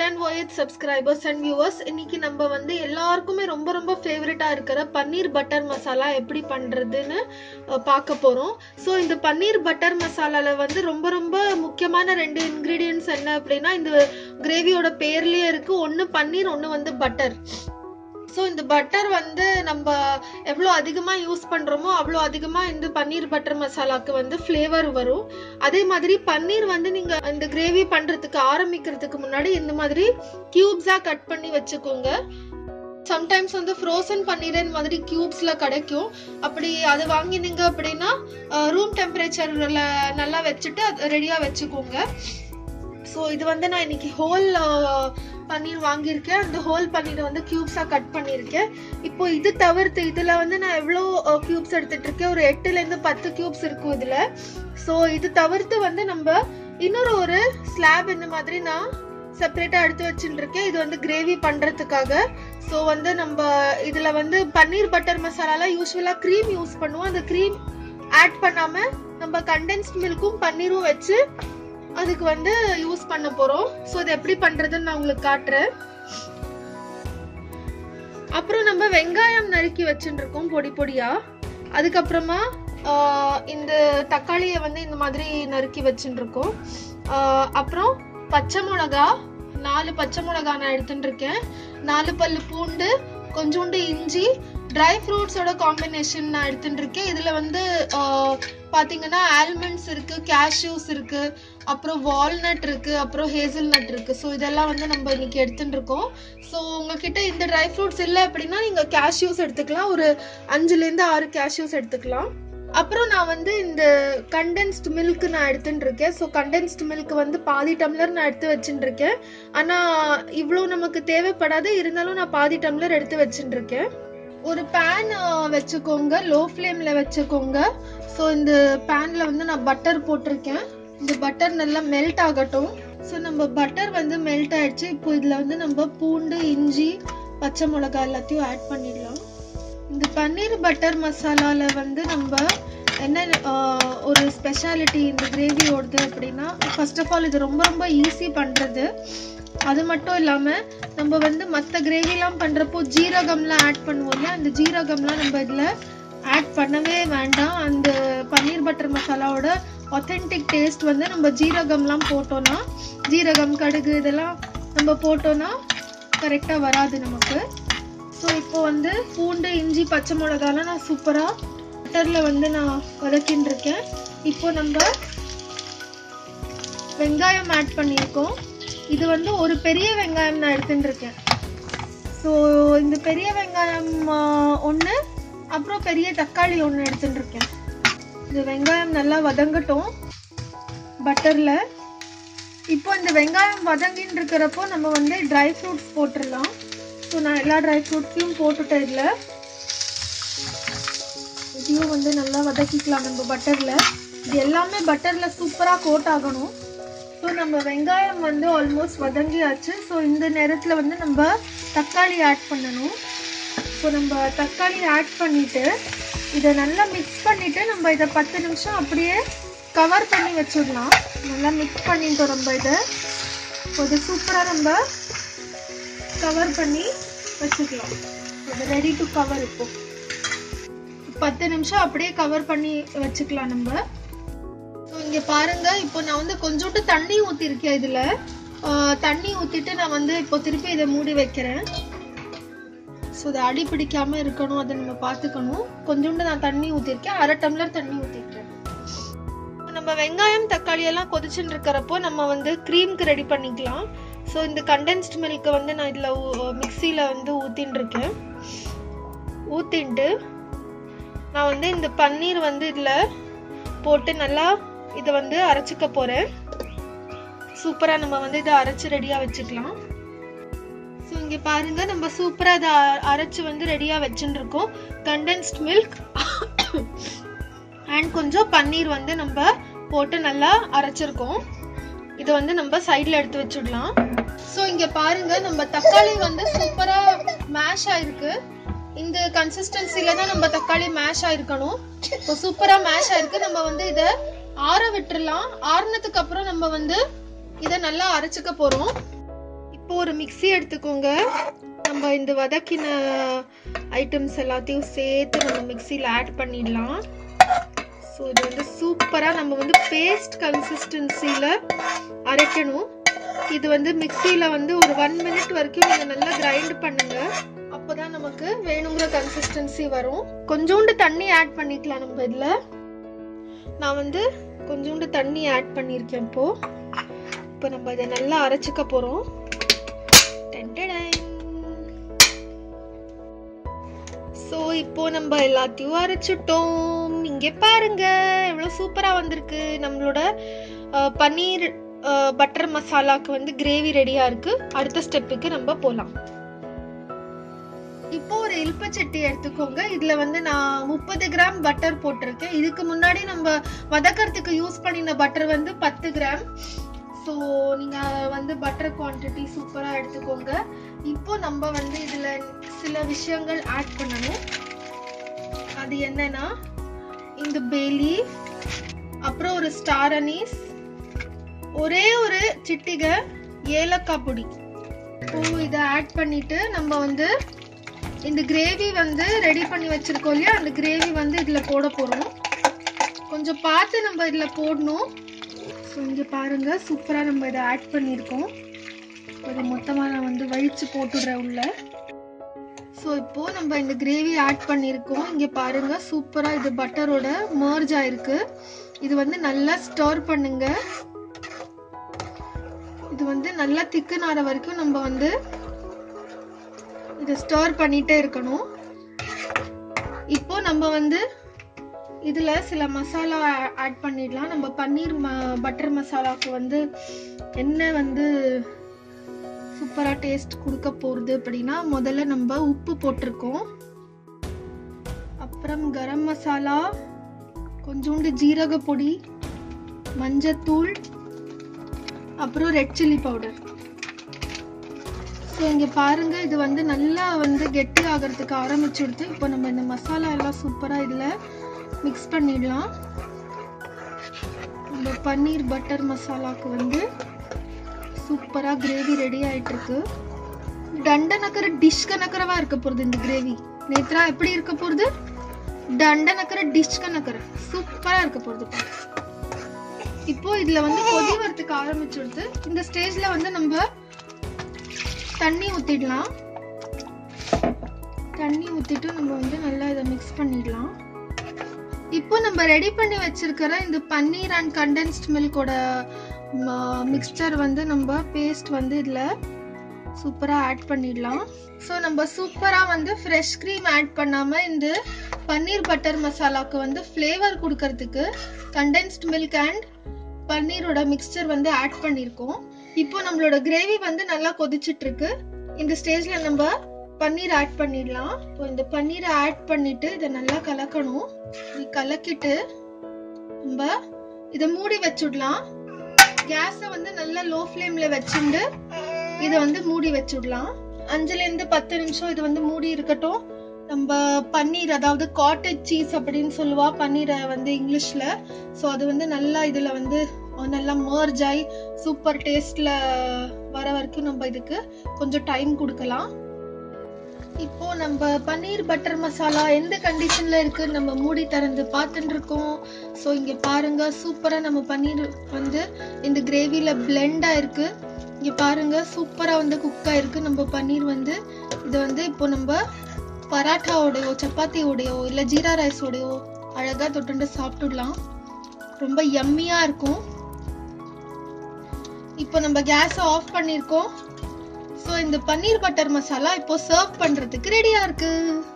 Ten ஒயிட் subscribers and viewers இன்னைக்கு நம்ம வந்து எல்லாருக்குமே ரொம்ப ரொம்ப ஃபேவரட்டா இருக்கிற பன்னீர் பட்டர் மசாலா எப்படி பண்றதுன்னு அஹ், பார்க்க போறோம் ஸோ இந்த பன்னீர் பட்டர் மசாலால வந்து ரொம்ப ரொம்ப முக்கியமான ரெண்டு இன்கிரீடியன்ஸ் என்ன அப்படின்னா இந்த கிரேவியோட பேர்லயே இருக்கு ஒன்னு பன்னீர் ஒன்னு வந்து பட்டர் ஸோ இந்த பட்டர் வந்து நம்ம எவ்வளோ அதிகமாக யூஸ் பண்ணுறோமோ அவ்வளோ அதிகமாக இந்த பன்னீர் பட்டர் மசாலாக்கு வந்து ஃப்ளேவர் வரும் அதே மாதிரி பன்னீர் வந்து நீங்கள் இந்த கிரேவி பண்ணுறதுக்கு ஆரம்பிக்கிறதுக்கு முன்னாடி இந்த மாதிரி க்யூப்ஸாக கட் பண்ணி வச்சுக்கோங்க சம்டைம்ஸ் வந்து ஃப்ரோசன் பன்னீர் இந்த மாதிரி கியூப்ஸ்ல கிடைக்கும் அப்படி அது வாங்கினீங்க அப்படின்னா ரூம் டெம்பரேச்சர்ல நல்லா வச்சுட்டு அது ரெடியாக வச்சுக்கோங்க ஸோ இது வந்து நான் இன்னைக்கு ஹோல் பன்னீர் வாங்கியிருக்கேன் அந்த ஹோல் பன்னீரை வந்து கியூப்ஸாக கட் பண்ணியிருக்கேன் இப்போ இது தவிர்த்து இதில் வந்து நான் எவ்வளோ கியூப்ஸ் எடுத்துட்டு இருக்கேன் ஒரு எட்டுலேருந்து பத்து கியூப்ஸ் இருக்கும் இதில் ஸோ இது தவிர்த்து வந்து நம்ம இன்னொரு ஒரு ஸ்லாப் இந்த மாதிரி நான் செப்பரேட்டாக எடுத்து வச்சுட்டு இருக்கேன் இது வந்து கிரேவி பண்ணுறதுக்காக ஸோ வந்து நம்ம இதில் வந்து பன்னீர் பட்டர் மசாலால யூஸ்வலாக க்ரீம் யூஸ் பண்ணுவோம் அந்த க்ரீம் ஆட் பண்ணாமல் நம்ம கண்டென்ஸ்ட் மில்க்கும் பன்னீரும் வச்சு அதுக்கு வந்து யூஸ் பண்ண போறோம் ஸோ இது எப்படி பண்றதுன்னு நான் உங்களுக்கு காட்டுறேன் அப்புறம் நம்ம வெங்காயம் நறுக்கி வச்சுட்டு இருக்கோம் பொடி பொடியா அதுக்கப்புறமா ஆஹ், இந்த தக்காளியை வந்து இந்த மாதிரி நறுக்கி வச்சுட்டு இருக்கோம் ஆஹ், அப்புறம் பச்சை மிளகா நாலு பச்சை மிளகா நான் எடுத்துட்டு இருக்கேன் நாலு பல்லு பூண்டு கொஞ்சோண்டு இஞ்சி ட்ரை ஃப்ரூட்ஸோட காம்பினேஷன் நான் எடுத்துட்டு இருக்கேன் இதுல வந்து ஆஹ், பாத்தீங்கன்னா ஆல்மண்ட்ஸ் இருக்கு கேஷ்யூஸ் இருக்கு அப்புறம் வால்நட் இருக்கு அப்புறம் ஹேசல் நட் இருக்கு ஸோ இதெல்லாம் வந்து நம்ம இன்னைக்கு எடுத்துட்டு இருக்கோம் ஸோ உங்ககிட்ட இந்த ட்ரை ஃப்ரூட்ஸ் இல்லை அப்படின்னா நீங்க கேஷ்யூஸ் எடுத்துக்கலாம் ஒரு அஞ்சுல இருந்து ஆறு கேஷ்யூஸ் எடுத்துக்கலாம் அப்புறம் நான் வந்து இந்த கண்டென்ஸ்ட் மில்க் நான் எடுத்துட்டு இருக்கேன் ஸோ கண்டென்ஸ்ட் மில்க் வந்து பாதி டம்ளர் நான் எடுத்து வச்சுட்டு இருக்கேன் ஆனா இவ்வளோ நமக்கு தேவைப்படாது இருந்தாலும் நான் பாதி டம்ளர் எடுத்து வச்சுட்டு இருக்கேன் ஒரு பேன் வச்சுக்கோங்க லோ ஃப்ளேம்ல வச்சுக்கோங்க ஸோ இந்த பேன்ல வந்து நான் பட்டர் போட்டிருக்கேன் இந்த பட்டர் நல்லா மெல்ட் ஆகட்டும் ஸோ நம்ம பட்டர் வந்து மெல்ட் ஆயிடுச்சு இப்போ இதுல வந்து நம்ம பூண்டு இஞ்சி பச்சை மிளகாய் எல்லாத்தையும் ஆட் பண்ணிடலாம் இந்த பன்னீர் பட்டர் மசாலால வந்து நம்ம என்ன ஆஹ், ஒரு ஸ்பெஷாலிட்டி இந்த கிரேவியோடது அப்படின்னா ஃபர்ஸ்ட் ஆஃப் ஆல் இது ரொம்ப ரொம்ப ஈஸி பண்றது அது மட்டும் இல்லாம நம்ம வந்து மற்ற கிரேவிலாம் பண்றப்போ ஜீரகம்லாம் ஆட் பண்ணுவோம் இல்லையா அந்த ஜீரகம்லாம் நம்ம இதுல ஆட் பண்ணவே வேண்டாம் அந்த பன்னீர் பட்டர் மசாலாவோட ஒத்தென்டிக் டேஸ்ட் வந்து நம்ம ஜீரகம்லாம் போட்டோம்னா ஜீரகம் கடுகு இதெல்லாம் நம்ம போட்டோம்னா கரெக்டாக வராது நமக்கு ஸோ இப்போ வந்து பூண்டு இஞ்சி பச்சை மிளகாலாம் நான் சூப்பராக பட்டரில் வந்து நான் வதக்கின்னு இருக்கேன் இப்போ நம்ம வெங்காயம் ஆட் பண்ணியிருக்கோம் இது வந்து ஒரு பெரிய வெங்காயம் நான் எடுத்துட்டு இருக்கேன் ஸோ இந்த பெரிய வெங்காயம் ஒன்று அப்புறம் பெரிய தக்காளி ஒன்று எடுத்துட்டு இருக்கேன் இந்த வெங்காயம் நல்லா வதங்கட்டும் பட்டரில் இப்போ இந்த வெங்காயம் வதங்கின்னு இருக்கிறப்போ நம்ம வந்து ட்ரை ஃப்ரூட்ஸ் போட்டுடலாம் ஸோ நான் எல்லா ட்ரை ஃப்ரூட்ஸையும் போட்டுட்டேன் இதில் இதையும் வந்து நல்லா வதக்கிக்கலாம் நம்ம பட்டரில் இது எல்லாமே பட்டரில் சூப்பராக கோட் ஆகணும் ஸோ நம்ம வெங்காயம் வந்து ஆல்மோஸ்ட் வதங்கியாச்சு ஸோ இந்த நேரத்தில் வந்து நம்ம தக்காளி ஆட் பண்ணணும் ஸோ நம்ம தக்காளி ஆட் பண்ணிட்டு இதை நல்லா மிக்ஸ் பண்ணிட்டு நம்ம இதை பத்து நிமிஷம் அப்படியே கவர் பண்ணி வச்சிடலாம் நல்லா மிக்ஸ் பண்ணிட்டோம் நம்ம இதை ஸோ இது சூப்பராக நம்ம கவர் பண்ணி வச்சுக்கலாம் இது ரெடி டு கவர் இப்போ பத்து நிமிஷம் அப்படியே கவர் பண்ணி வச்சுக்கலாம் நம்ம ஸோ இங்க பாருங்க இப்போ நான் வந்து கொஞ்சோண்டு தண்ணி ஊத்திருக்கேன் இதுல ஆஹ் தண்ணி ஊத்திட்டு நான் வந்து இப்போ திருப்பி இதை மூடி வைக்கிறேன் ஸோ இது அடி பிடிக்காம இருக்கணும் அதை நம்ம பார்த்துக்கணும் கொஞ்சோண்டு நான் தண்ணி ஊத்திருக்கேன் அரை டம்ளர் தண்ணி ஊத்திருக்கேன் நம்ம வெங்காயம் தக்காளி எல்லாம் கொதிச்சுட்டு இருக்கிறப்போ நம்ம வந்து க்ரீம்க்கு ரெடி பண்ணிக்கலாம் ஸோ இந்த கண்டென்ஸ்ட் மில்க்கை வந்து நான் இதில் மிக்சியில் வந்து ஊத்தின்னு இருக்கேன் ஊத்தின்ட்டு நான் வந்து இந்த பன்னீர் வந்து இதில் போட்டு நல்லா இதை வந்து அரைச்சிக்க போகிறேன் சூப்பராக நம்ம வந்து இதை அரைச்சி ரெடியாக வச்சுக்கலாம் ஸோ இங்கே பாருங்க நம்ம சூப்பராக இதை அ- அரைச்சு வந்து ரெடியாக வச்சுட்டு இருக்கோம் கண்டென்ஸ்ட் மில்க் அண்ட் கொஞ்சம் பன்னீர் வந்து நம்ம போட்டு நல்லா அரைச்சிருக்கோம் இதை வந்து நம்ம சைடில் எடுத்து வச்சுடலாம் ஸோ இங்கே பாருங்க நம்ம தக்காளி வந்து சூப்பராக மேஷ் ஆயிருக்கு இந்த கன்சிஸ்டன்சில தான் நம்ம தக்காளி மேஷ் ஆயிருக்கணும் இப்போ சூப்பரா மேஷ் ஆயிருக்கு நம்ம வந்து இத ஆற விட்டுறலாம் ஆறுனதுக்கு அப்புறம் நம்ம வந்து இத நல்லா அரைச்சுக்க போறோம் இப்போ இப்போ ஒரு மிக்ஸி எடுத்துக்கோங்க நம்ம இந்த வதக்கின ஐட்டம்ஸ் எல்லாத்தையும் சேர்த்து நம்ம மிக்ஸியில் ஆட் பண்ணிடலாம் ஸோ இது வந்து சூப்பராக நம்ம வந்து பேஸ்ட் கன்சிஸ்டன்சியில் அரைக்கணும் இது வந்து மிக்ஸியில் வந்து ஒரு ஒன் மினிட் வரைக்கும் நீங்கள் நல்லா கிரைண்ட் பண்ணுங்க அப்போதான் நமக்கு வேணுங்கிற கன்சிஸ்டன்சி வரும் கொஞ்சோண்டு தண்ணி ஆட் பண்ணிக்கலாம் நம்ம இதில் நான் வந்து கொஞ்சோண்டு தண்ணி ஆட் பண்ணியிருக்கேன் இப்போ இப்போ நம்ம இதை நல்லா அரைச்சிக்க போகிறோம் ஸோ இப்போ நம்ம எல்லாத்தையும் அரைச்சிட்டோம் இங்கே பாருங்க எவ்வளோ சூப்பராக வந்திருக்கு நம்மளோட அஹ், பன்னீர் பட்டர் மசாலாக்கு வந்து கிரேவி ரெடியாக இருக்கு அடுத்த ஸ்டெப்புக்கு நம்ம போகலாம் இப்போ ஒரு இல்பச்சட்டி எடுத்துக்கோங்க இதுல வந்து நான் முப்பது கிராம் பட்டர் போட்டிருக்கேன் இதுக்கு முன்னாடி நம்ம வதக்கறதுக்கு யூஸ் பண்ணின பட்டர் வந்து பத்து கிராம் ஸோ நீங்க வந்து பட்டர் குவான்டிட்டி சூப்பரா எடுத்துக்கோங்க இப்போ நம்ம வந்து இதுல சில விஷயங்கள் ஆட் பண்ணணும் அது என்னன்னா இந்த பேலி அப்புறம் ஒரு ஸ்டார் அனீஸ் ஒரே ஒரு சிட்டிகை ஏலக்காய் பொடி இப்போ இதை ஆட் பண்ணிட்டு நம்ம வந்து இந்த கிரேவி வந்து ரெடி பண்ணி வச்சிருக்கோம் இல்லையா அந்த கிரேவி வந்து இதுல போட போறோம் கொஞ்சம் பார்த்து நம்ம இதுல போடணும் ஸோ இங்க பாருங்க சூப்பரா நம்ம இதை ஆட் பண்ணியிருக்கோம் இதை மொத்தமா நான் வந்து வழிச்சு போட்டுடுறேன் உள்ள ஸோ இப்போ நம்ம இந்த கிரேவி ஆட் பண்ணியிருக்கோம் இங்க பாருங்க சூப்பரா இது பட்டரோட மர்ஜ் ஆயிருக்கு இது வந்து நல்லா ஸ்டோர் பண்ணுங்க இது வந்து நல்லா திக்குனார வரைக்கும் நம்ம வந்து இதை ஸ்டோர் பண்ணிட்டே இருக்கணும் இப்போ நம்ம வந்து இதுல சில மசாலா ஆட் பண்ணிடலாம் நம்ம பன்னீர் பட்டர் மசாலாக்கு வந்து என்ன வந்து சூப்பரா டேஸ்ட் கொடுக்க போறது அப்படின்னா முதல்ல நம்ம உப்பு போட்டிருக்கோம் அப்புறம் கரம் மசாலா கொஞ்சோண்டு ஜீரக பொடி மஞ்சத்தூள் அப்புறம் ரெட் சில்லி பவுடர் ஸோ இங்கே பாருங்க இது வந்து நல்லா வந்து கெட்டி ஆகிறதுக்கு ஆரம்பிச்சுடுது இப்போ நம்ம இந்த மசாலா எல்லாம் சூப்பராக இதில் மிக்ஸ் பண்ணிடலாம் நம்ம பன்னீர் பட்டர் மசாலாக்கு வந்து சூப்பராக கிரேவி ரெடி ஆயிட்டு இருக்கு டண்ட நக்கர டிஷ் கணக்கரவா இருக்க போகுது இந்த கிரேவி நேத்ரா எப்படி இருக்க போகுது டண்ட நக்கர டிஷ் கணக்கர சூப்பராக இருக்க போகுது பாரு. இப்போ இதுல வந்து கொதி வரதுக்கு ஆரம்பிச்சிடுது இந்த ஸ்டேஜ்ல வந்து நம்ம தண்ணி ஊத்திடலாம் தண்ணி ஊத்திட்டு நம்ம வந்து நல்லா இதை மிக்ஸ் பண்ணிடலாம் இப்போ நம்ம ரெடி பண்ணி வச்சிருக்கிற இந்த பன்னீர் அண்ட் கண்டென்ஸ்ட் மில்கோட மிக்ஸ்சர் வந்து நம்ம பேஸ்ட் வந்து இதுல சூப்பரா ஆட் பண்ணிடலாம் ஸோ நம்ம சூப்பரா வந்து ஃப்ரெஷ் க்ரீம் ஆட் பண்ணாம இந்த பன்னீர் பட்டர் மசாலாக்கு வந்து ஃப்ளேவர் கொடுக்கறதுக்கு கண்டென்ஸ்ட் மில்க் அண்ட் பன்னீரோட மிக்ஸ்சர் வந்து ஆட் பண்ணியிருக்கோம் இப்போ நம்மளோட கிரேவி வந்து நல்லா கொதிச்சிட்டு இருக்கு இந்த ஸ்டேஜ்ல நம்ம பன்னீர் ஆட் பண்ணிடலாம் இப்போ இந்த பன்னீரை ஆட் பண்ணிட்டு இதை நல்லா கலக்கணும் இப்படி கலக்கிட்டு நம்ம இதை மூடி வச்சுடலாம் கேஸை வந்து நல்லா லோ ஃப்ளேம்ல வச்சுட்டு இதை வந்து மூடி வச்சுடலாம் அஞ்சுல இருந்து பத்து நிமிஷம் இது வந்து மூடி இருக்கட்டும் நம்ம பன்னீர் அதாவது காட்டேஜ் சீஸ் அப்படின்னு சொல்லுவா பன்னீரை வந்து இங்கிலீஷ்ல ஸோ அது வந்து நல்லா இதுல வந்து நல்லா மர்ஜ் ஆகி சூப்பர் டேஸ்ட்ல வர வரைக்கும் நம்ம இதுக்கு கொஞ்சம் டைம் கொடுக்கலாம் இப்போ நம்ம பன்னீர் பட்டர் மசாலா எந்த கண்டிஷன்ல இருக்கு நம்ம மூடி திறந்து பார்த்துட்டு இருக்கோம் ஸோ இங்க பாருங்க சூப்பரா நம்ம பன்னீர் வந்து இந்த கிரேவில பிளெண்ட் ஆயிருக்கு இங்க பாருங்க சூப்பரா வந்து குக் ஆயிருக்கு நம்ம பன்னீர் வந்து இது வந்து இப்போ நம்ம பராட்டாவோடையோ சப்பாத்தியோடையோ இல்ல ஜீரா ரைஸோடையோ அழகா தொட்டுண்டு சாப்பிட்டுடலாம் ரொம்ப யம்மியா இருக்கும் இப்போ நம்ம கேஸ் ஆஃப் பண்ணிருக்கோம் ஸோ இந்த பன்னீர் பட்டர் மசாலா இப்போ சர்வ் பண்றதுக்கு ரெடியா இருக்கு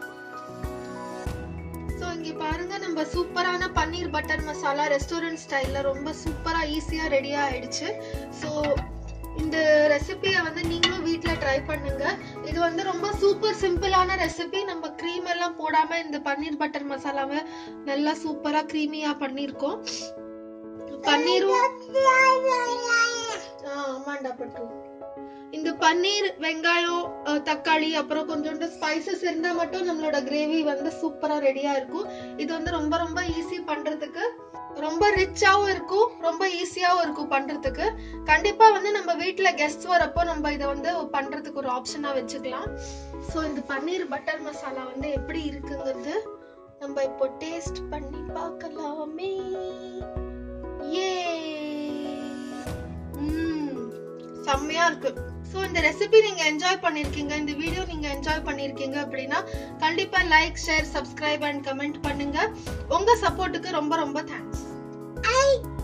ஸோ இங்க பாருங்க நம்ம சூப்பரான பன்னீர் பட்டர் மசாலா ரெஸ்டாரண்ட் ஸ்டைல்ல ரொம்ப சூப்பரா ஈஸியா ரெடியா ஆயிடுச்சு ஸோ இந்த ரெசிபியை வந்து நீங்களும் வீட்டில் ட்ரை பண்ணுங்க இது வந்து ரொம்ப சூப்பர் சிம்பிளான ரெசிபி நம்ம க்ரீம் எல்லாம் போடாம இந்த பன்னீர் பட்டர் மசாலாவை நல்லா சூப்பரா க்ரீமியா பண்ணியிருக்கோம் பன்னீரும் ஆ, ஆமாண்டா பட்டு இந்த பன்னீர் வெங்காயம் அஹ், தக்காளி அப்புறம் கொஞ்சோண்டு ஸ்பைசஸ் இருந்தா மட்டும் நம்மளோட கிரேவி வந்து சூப்பரா ரெடியா இருக்கும் இது வந்து ரொம்ப ரொம்ப ஈஸி பண்றதுக்கு ரொம்ப ரிச்சாவும் இருக்கும் ரொம்ப ஈஸியாவும் இருக்கும் பண்றதுக்கு கண்டிப்பா வந்து நம்ம வீட்ல கெஸ்ட் வரப்போ நம்ம இதை வந்து பண்றதுக்கு ஒரு ஆப்ஷனா வச்சுக்கலாம் சோ இந்த பன்னீர் பட்டர் மசாலா வந்து எப்படி இருக்குங்கிறது நம்ம இப்போ டேஸ்ட் பண்ணி பார்க்கலாமே ஏ செம்மையா இருக்கு சோ இந்த ரெசிபி நீங்க என்ஜாய் பண்ணிருக்கீங்க இந்த வீடியோ நீங்க என்ஜாய் பண்ணிருக்கீங்க அப்படின்னா கண்டிப்பா like share subscribe and comment பண்ணுங்க உங்க சப்போர்ட்டுக்கு ரொம்ப ரொம்ப தேங்க்ஸ்